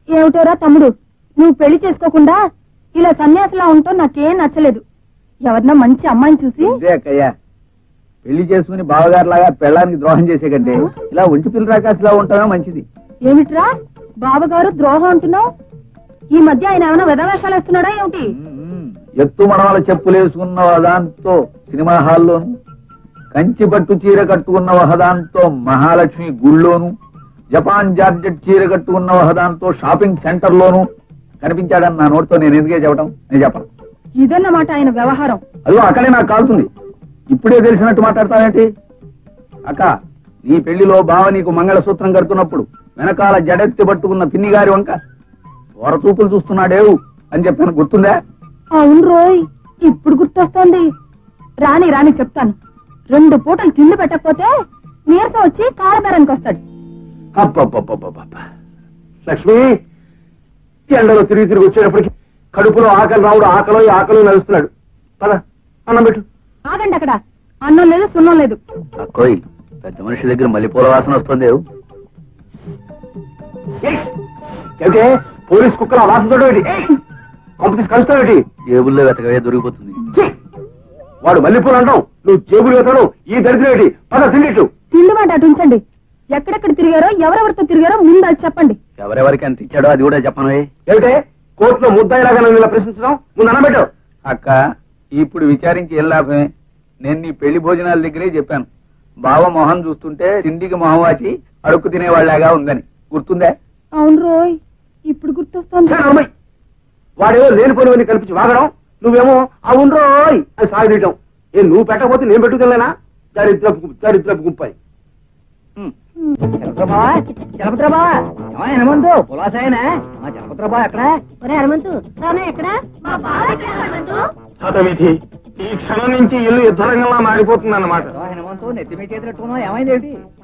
ఏమిటోరా తమ్ముడు నువ్వు పెళ్లి చేసుకోకుండా ఇలా సన్యాసిలా ఉంటావు నాకేం నచ్చలేదు ఎవరన్నా మంచి అమ్మాయిని చూసి ఇదే అక్కయ్య పెళ్లి చేసుకుని బావగారు లాగా పెళ్ళానికి ద్రోహం చేసే కంటే ఇలా ఒంటి పిల్ల రాకాసిలా ఉంటామే మంచిది ఏమిట్రా బావగారు ద్రోహం అంటున్నావు ఈ మధ్య ఆయన ఏమైనా విధవేషాలు వేస్తున్నాడా ఏమిటి ఎత్తు మడమల చెప్పులు వేసుకున్న దాంతో సినిమా హాల్లోను కంచి పట్టు చీర కట్టుకున్న వహదాంతో మహాలక్ష్మి గుళ్ళోను జపాన్ జార్జెట్ చీర కట్టుకున్న వహదాంతో షాపింగ్ సెంటర్ లోను కనిపించాడని నా నోటితో నేను ఎందుకే చెప్పడం నేను చెప్పను ఇదన్నమాట ఆయన వ్యవహారం అదిగో అక్కడే నాకు కాలుతుంది ఇప్పుడే తెలిసినట్టు మాట్లాడతావేంటి అక్క నీ పెళ్లిలో బావ నీకు మంగళసూత్రం కడుతున్నప్పుడు వెనకాల జడెత్తి పట్టుకున్న పిన్ని గారి వంక చూపులు చూస్తున్నాడేవు అని చెప్పాను గుర్తుందా అవును రోయ్ ఇప్పుడు గుర్తొస్తోంది రాని రాని చెప్తాను రెండు పూటలు తిండి పెట్టకపోతే నీరసం వచ్చి కాలబేరానికి వస్తాడు అబ్బబ్బబ్బబ్బబ్బ. లక్ష్మి ఎండలో తిరిగి తిరిగి వచ్చేటప్పటికి కడుపులో ఆకలి రావుడు ఆకలో ఆకలో నడుస్తున్నాడు పద అన్నం పెట్టు ఆగండి అక్కడ అన్నం లేదు సున్నం లేదు అక్కోయ్ పెద్ద మనిషి దగ్గర మల్లెపూల వాసన వస్తుంది ఏయ్! ఏమిటే పోలీస్ కుక్కల వాసన కంపెనీస్ కలుస్తావేటి జేబుల్లో వెతకవే దొరికిపోతుంది ఛీ! వాడు మల్లెపూలు అంటావు నువ్వు జేబులు వెతాడు ఈ దరిద్రం ఏంటి పద తిండిట్టు తిండి మాట అటు ఉంచండి ఎక్కడెక్కడ తిరిగారో ఎవరెవరితో తిరిగారో ముందు అది చెప్పండి ఎవరెవరికి ఎంత ఇచ్చాడో అది కూడా చెప్పను ఏమిటే కోర్టులో ముద్దాయిలాగా నన్ను ఇలా ప్రశ్నించడం ముందు అన్నబెట్టు అక్క ఇప్పుడు విచారించి ఏం లాభమే నేను నీ పెళ్లి భోజనాల దగ్గరే చెప్పాను బావ మొహం చూస్తుంటే తిండికి మొహం వాచి అడుక్కు తినేవాళ్ళగా ఉందని గుర్తుందే అవును రోయ్ ఇప్పుడు గుర్తొస్తోంది ఛే, నోర్మై. వాడేమో లేనిపోయినవన్నీ కల్పించి వాగడం నువ్వేమో అవును రోయ్ అని సాగదీయటం ఏ నువ్వు పెట్టకపోతే నేను పెట్టుకెళ్ళానా దరిద్రపు గు- దరిద్రపు గుంపాయి హనుమంతు పులాసాయనా మా చలపత్రబా ఎక్కడ హనుమంతు ఎక్కడ హతవిధి ఈ క్షణం నుంచి ఇల్లు యుద్ధరంగంలా మారిపోతుంది అన్నమాట హనుమంతు నెత్తి మీ చేతులు ఏమైంది